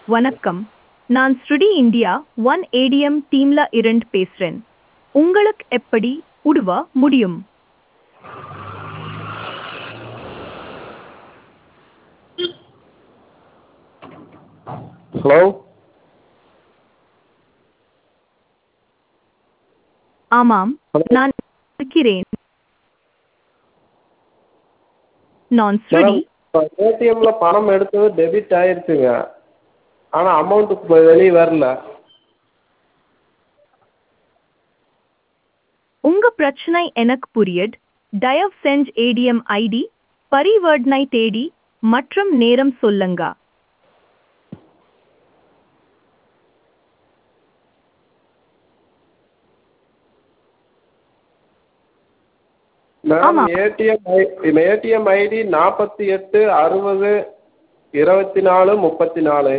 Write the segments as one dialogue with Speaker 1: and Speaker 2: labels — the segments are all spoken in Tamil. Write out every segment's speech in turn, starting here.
Speaker 1: வணக்கம் நான் ஸ்ருடி இந்தியா ஒன் ஏடிஎம் டீம்ல இருந்து பேசுறேன் உங்களுக்கு எப்படி உதவ முடியும்
Speaker 2: ஹலோ
Speaker 1: ஆமாம் நான் இருக்கிறேன் நான் ஸ்ருடி
Speaker 2: மேடம் ஏடிஎம்ல பணம் எடுத்தது டெபிட் ஆயிருச்சுங்க ஆனால் அமௌண்ட்டு வெளியே வரல
Speaker 1: உங்க பிரச்சனை எனக்கு புரியுது தயவு செஞ்சு ஏடிஎம் ஐடி பரிவர்த்தனை தேதி மற்றும் நேரம் சொல்லுங்க
Speaker 2: மேடம்
Speaker 1: ஆமா.
Speaker 2: ஏடிஎம் ஐ ஏடிஎம் ஐடி நாற்பத்தி எட்டு அறுபது இருபத்தி நாலு முப்பத்தி நாலு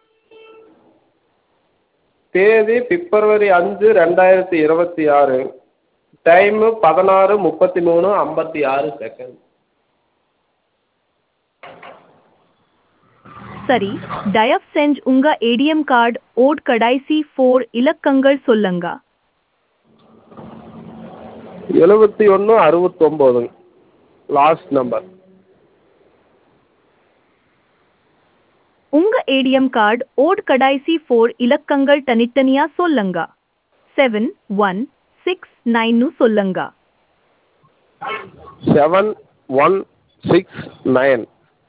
Speaker 2: தேதி பிப்ரவரி அஞ்சு ரெண்டாயிரத்தி இருபத்தி ஆறு டைமு பதினாறு முப்பத்தி மூணு ஐம்பத்தி ஆறு செகண்ட்
Speaker 1: சரி தயவு செஞ்சு உங்க ஏடிஎம் கார்டு ஓட் கடைசி ஃபோர் இலக்கங்கள் சொல்லுங்க
Speaker 2: எழுபத்தி ஒன்று அறுபத்தொம்போது லாஸ்ட் நம்பர்
Speaker 1: உங்க ஏடிஎம் கார்டு ஓட் கடைசி ஃபோர் இலக்கங்கள் தனித்தனியா சொல்லுங்க செவன் ஒன் சிக்ஸ் நைன்னு சொல்லுங்க
Speaker 2: seven one six nine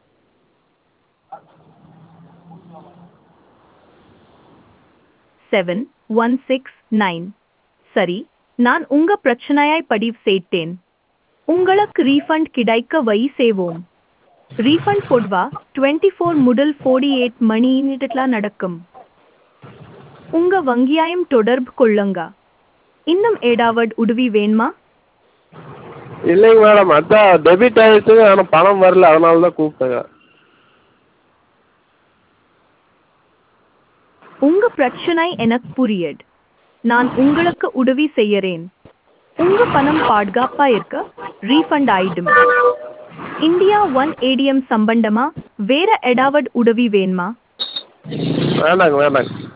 Speaker 1: seven one six nine சரி நான் உங்க பிரச்சனையை பதிவு செய்தேன் உங்களுக்கு ரீஃபண்ட் கிடைக்க வழி செய்வோம் ரீஃபண்ட் பொதுவா டுவெண்ட்டி ஃபோர் முதல் ஃபோர்டி எயிட் மணி நேரத்துல நடக்கும் உங்க வங்கியாயம் தொடர்பு கொள்ளுங்க இன்னும் ஏதாவது உதவி வேணுமா
Speaker 2: இல்லைங்க மேடம் அதான் டெபிட் ஆகிடுச்சுங்க ஆனால் பணம் வரல அதனால தான் கூப்பிட்டேங்க
Speaker 1: உங்க பிரச்சனை எனக்கு புரியுது நான் உங்களுக்கு உதவி செய்யறேன் உங்க பணம் பாதுகாப்பா இருக்க ரீஃபண்ட் ஆயிடும் இந்தியா ஒன் ஏடிஎம் சம்பந்தமா வேற ஏதாவது உதவி வேணுமா
Speaker 2: வேண்டாங்க வேண்டாங்க